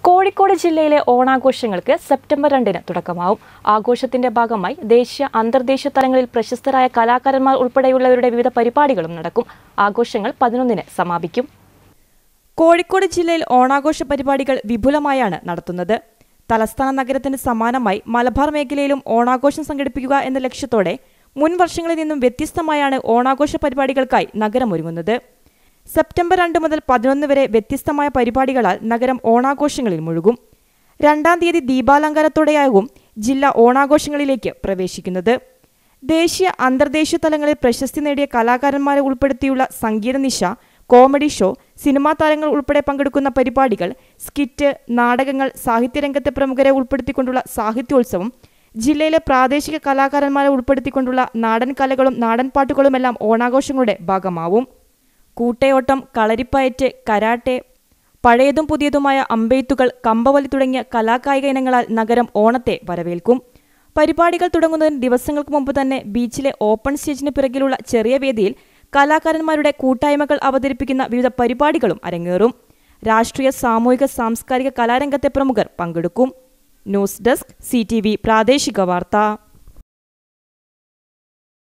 കോഴിക്കോട് ജില്ലയിലെ ഓണാഘോഷങ്ങൾക്ക് സെപ്റ്റംബർ രണ്ടിന് തുടക്കമാവും ആഘോഷത്തിന്റെ ഭാഗമായി ദേശീയ അന്തർദേശീയ തലങ്ങളിൽ പ്രശസ്തരായ കലാകാരന്മാർ ഉൾപ്പെടെയുള്ളവരുടെ വിവിധ പരിപാടികളും നടക്കും ആഘോഷങ്ങൾ പതിനൊന്നിന് സമാപിക്കും കോഴിക്കോട് ജില്ലയിൽ ഓണാഘോഷ പരിപാടികൾ വിപുലമായാണ് നടത്തുന്നത് തലസ്ഥാന നഗരത്തിന് സമാനമായി മലബാർ മേഖലയിലും ഓണാഘോഷം സംഘടിപ്പിക്കുക എന്ന ലക്ഷ്യത്തോടെ മുൻ വർഷങ്ങളിൽ നിന്നും വ്യത്യസ്തമായാണ് ഓണാഘോഷ പരിപാടികൾക്കായി നഗരം ഒരുങ്ങുന്നത് സെപ്റ്റംബർ രണ്ട് മുതൽ പതിനൊന്ന് വരെ വ്യത്യസ്തമായ പരിപാടികളാൽ നഗരം ഓണാഘോഷങ്ങളിൽ മുഴുകും രണ്ടാം തീയതി ദീപാലങ്കാരത്തോടെയാകും ജില്ല ഓണാഘോഷങ്ങളിലേക്ക് പ്രവേശിക്കുന്നത് ദേശീയ അന്തർദേശീയ തലങ്ങളിൽ പ്രശസ്തി നേടിയ കലാകാരന്മാരെ ഉൾപ്പെടുത്തിയുള്ള സംഗീത നിശ കോമഡി ഷോ സിനിമാ താരങ്ങൾ ഉൾപ്പെടെ പങ്കെടുക്കുന്ന പരിപാടികൾ സ്കിറ്റ് നാടകങ്ങൾ സാഹിത്യരംഗത്തെ പ്രമുഖരെ ഉൾപ്പെടുത്തിക്കൊണ്ടുള്ള സാഹിത്യോത്സവം ജില്ലയിലെ പ്രാദേശിക കലാകാരന്മാരെ ഉൾപ്പെടുത്തിക്കൊണ്ടുള്ള നാടൻ കലകളും നാടൻ പാട്ടുകളുമെല്ലാം ഓണാഘോഷങ്ങളുടെ ഭാഗമാവും കൂട്ടയോട്ടം കളരിപ്പയറ്റ് കരാട്ടെ പഴയതും പുതിയതുമായ അമ്പെയ്ത്തുകൾ കമ്പവലി തുടങ്ങിയ കലാകായിക ഇനങ്ങളാൽ നഗരം ഓണത്തെ വരവേൽക്കും പരിപാടികൾ തുടങ്ങുന്നതിന് ദിവസങ്ങൾക്ക് മുമ്പ് തന്നെ ബീച്ചിലെ ഓപ്പൺ സ്റ്റേജിന് പിറകിലുള്ള ചെറിയ വേദിയിൽ കലാകാരന്മാരുടെ കൂട്ടായ്മകൾ അവതരിപ്പിക്കുന്ന വിവിധ പരിപാടികളും അരങ്ങേറും രാഷ്ട്രീയ സാമൂഹിക സാംസ്കാരിക കലാരംഗത്തെ പ്രമുഖർ പങ്കെടുക്കും ന്യൂസ് ഡെസ്ക് സി പ്രാദേശിക വാർത്ത